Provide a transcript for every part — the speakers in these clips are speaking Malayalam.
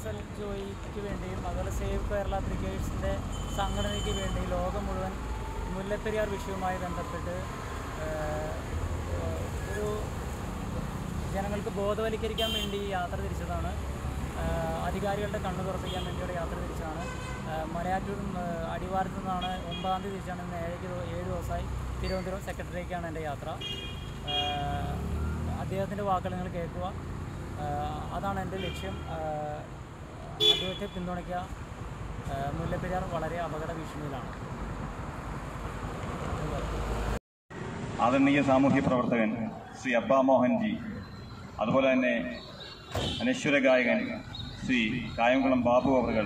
കെർസൽ ജോയിക്ക് വേണ്ടിയും അതുപോലെ സേവ് കേരള ബ്രിഗേഡ്സിൻ്റെ സംഘടനയ്ക്ക് വേണ്ടി ലോകം മുഴുവൻ മുല്ലപ്പെരിയാർ വിഷയവുമായി ബന്ധപ്പെട്ട് ഏഹ്, ഒരു ജനങ്ങൾക്ക് ബോധവൽക്കരിക്കാൻ വേണ്ടി യാത്ര തിരിച്ചതാണ് ആഹ് അധികാരികളുടെ കണ്ണു തുറപ്പിക്കാൻ വേണ്ടിയുള്ള യാത്ര തിരിച്ചതാണ് ആഹ് മലയാറ്റൂർ ആഹ് അടിവാരത്തു നിന്നാണ് ഒമ്പതാം തീയതി തിരിച്ചാണ് ഇന്ന് ഏഴ് ദിവ- ഏഴ് ദിവസമായി തിരുവനന്തപുരം സെക്രട്ടറിയേക്കാണ് എൻ്റെ യാത്ര ആഹ് അദ്ദേഹത്തിൻ്റെ വാക്കുകൾ നിങ്ങൾ കേൾക്കുക ആഹ് അതാണ് എൻ്റെ ലക്ഷ്യം ആഹ് അദ്ദേഹത്തെ പിന്തുണയ്ക്കുക ആഹ് മുല്ലപ്പെരിയാർ വളരെ അപകട ഭീഷണിയിലാണ് ആദരണീയ സാമൂഹ്യ പ്രവർത്തകൻ ശ്രീ അബ്ബാ മോഹൻജി അതുപോലെ തന്നെ അനശ്വര ഗായകൻ ശ്രീ കായംകുളം ബാബു അവറുകൾ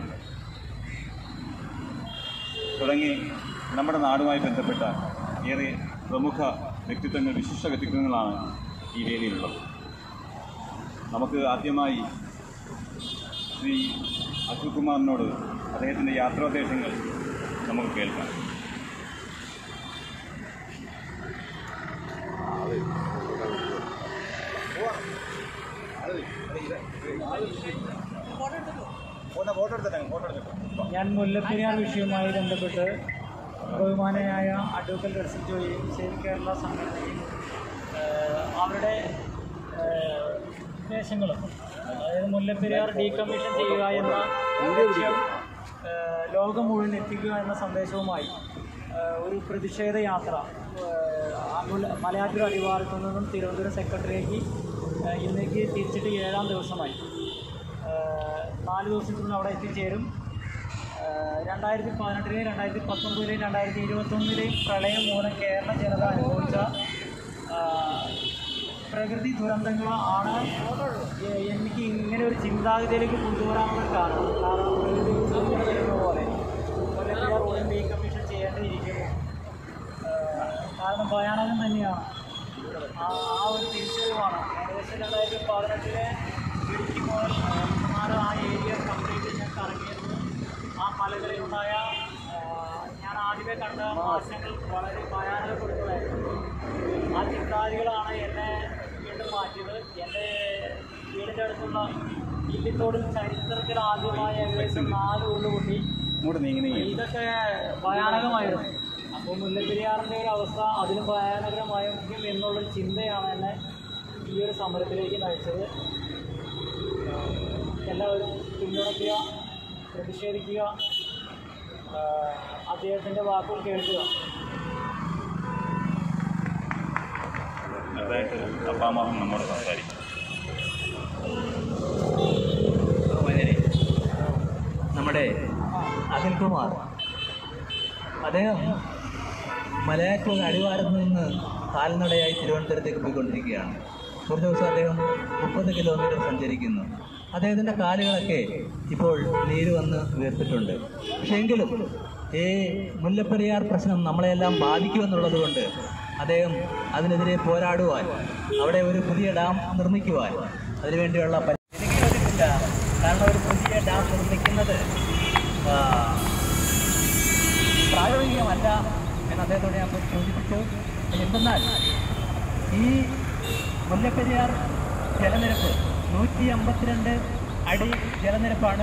തുടങ്ങി നമ്മുടെ നാടുമായി ബന്ധപ്പെട്ട ഏറെ പ്രമുഖ വ്യക്തിത്വങ്ങൾ വിശിഷ്ട വ്യക്തിത്വങ്ങളാണ് ഈ വേദിയിലുള്ളത് നമുക്ക് ആദ്യമായി ശ്രീ അശോക് കുമാറിനോട് അദ്ദേഹത്തിൻ്റെ യാത്രാദേശങ്ങൾ നമുക്ക് കേൾക്കാം ഞാൻ മുല്ലപ്പെരിയാർ വിഷയവുമായി ബന്ധപ്പെട്ട് ബഹുമാനയായ അഡ്വക്കറ്റ് റെഡ്സൺ ജോയിയും സേവ് കേരള സംഘടനയും ഏഹ്, അവരുടെ ഏഹ്, നിർദ്ദേശങ്ങളും അതായത് മുല്ലപ്പെരിയാർ ഡീകമ്മീഷൻ ചെയ്യുക എന്ന ലക്ഷ്യം ഏഹ്, ലോകം മുഴുവൻ എത്തിക്കുക എന്ന സന്ദേശവുമായി ഏഹ്, ഒരു പ്രതിഷേധ യാത്ര ഏഹ്, ആ മുല്ല- മലയാറ്റൂർ അടിവാരത്തു നിന്നും തിരുവനന്തപുരം സെക്രട്ടറിയേക്ക് ഏഹ്, ഇന്നേക്ക് തിരിച്ചിട്ട് ഏഴാം ദിവസമായി ഏഹ് നാല് ദിവസത്തിനുള്ളിൽ അവിടെ എത്തിച്ചേരും ഏഹ് രണ്ടായിരത്തി പതിനെട്ടിലെയും രണ്ടായിരത്തി പത്തൊമ്പതിലെയും രണ്ടായിരത്തി ഇരുപത്തൊന്നിലെയും പ്രളയം മൂലം കേരള ജനത അനുഭവിച്ച ഏഹ് പ്രകൃതി ദുരന്തങ്ങൾ ആണ് എ- എനിക്ക് ഇങ്ങനെ ഒരു ചിന്താഗതിയിലേക്ക് കൊണ്ടുവരാനുള്ള കാരണം കാരണം പ്രകൃതി ദുരന്തങ്ങൾ വരുന്ന പോലെ മുല്ലപ്പെരിയാർ ഉടൻ ഡീകമ്മീഷൻ ചെയ്യേണ്ടിയിരിക്കുന്നു ഏഹ് കാരണം ഭയാനകം തന്നെയാണ് ആ ആ ഒരു തിരിച്ചറിവാണ് ഏകദേശം രണ്ടായിരത്തി പതിനെട്ടിലെ ഇടുക്കി മുതൽ മൂന്നാറ് ആ ഏരിയ കംപ്ലീറ്റ് ഞാൻ കറങ്ങിയത് ആ മലകളിലുണ്ടായ ആ, ഞാൻ ആദ്യമേ കണ്ട മാറ്റങ്ങൾ വളരെ ഭയാനകപ്പെടുന്നതായിരുന്നു ആ ചിന്താഗതികളാണ് എന്നെ വീണ്ടും മാറ്റിയത് എൻ്റെ വീടിൻ്റെ അടുത്തുള്ള ഇല്ലിത്തോടിൽ ചരിത്രത്തിൽ ആദ്യമായി ഏകദേശം നാല് ഉള്ളുകൂട്ടി ഇങ്ങോട്ട് നീങ്ങി നീങ്ങി ഇതൊക്കെ ഭയാനകമായിരുന്നു അപ്പോൾ മുല്ലപ്പെരിയാറിൻ്റെ ഒരു അവസ്ഥ അതിലും ഭയാനകരമായിരിക്കും എന്നുള്ളൊരു ചിന്തയാണ് എന്നെ ഈ ഒരു സമരത്തിലേക്ക് നയിച്ചത് എല്ലാവരും പിന്തുണയ്ക്കുക പ്രതിഷേധിക്കുക ആഹ് അദ്ദേഹത്തിൻ്റെ വാക്കുകൾ കേൾക്കുക ചെറുതായിട്ട് അപ്പാമാഹം നമ്മോട് സംസാരിക്കും ബഹുമാന്യരെ, നമ്മുടെ അഖിൽകുമാർ അദ്ദേഹം മലയാറ്റൂർ അടിവാരത്ത് നിന്ന് കാൽനടയായി തിരുവനന്തപുരത്തേക്ക് പോയിക്കൊണ്ടിരിക്കുകയാണ് ഒരു ദിവസം അദ്ദേഹം മുപ്പത് കിലോമീറ്റർ സഞ്ചരിക്കുന്നു അദ്ദേഹത്തിൻ്റെ കാലുകളൊക്കെ ഇപ്പോൾ നീര് വന്ന് വീർത്തിട്ടുണ്ട് പക്ഷേ എങ്കിലും ഈ മുല്ലപ്പെരിയാർ പ്രശ്നം നമ്മളെല്ലാം ബാധിക്കുമെന്നുള്ളത് കൊണ്ട് അദ്ദേഹം അതിനെതിരെ പോരാടുവാൻ അവിടെ ഒരു പുതിയ ഡാം നിർമ്മിക്കുവാൻ അതിനുവേണ്ടിയുള്ള പരി- എനിക്ക് യോജിപ്പില്ല കാരണം ഒരു പുതിയ ഡാം നിർമ്മിക്കുന്നത് ആ, പ്രായോഗികമല്ല എന്ന് അദ്ദേഹത്തോട് ഞാൻ സൂചിപ്പിച്ചു എന്തെന്നാൽ ഈ മുല്ലപ്പെരിയാർ ജലനിരപ്പ് നൂറ്റി അമ്പത്തിരണ്ട് അടി ജലനിരപ്പാണ്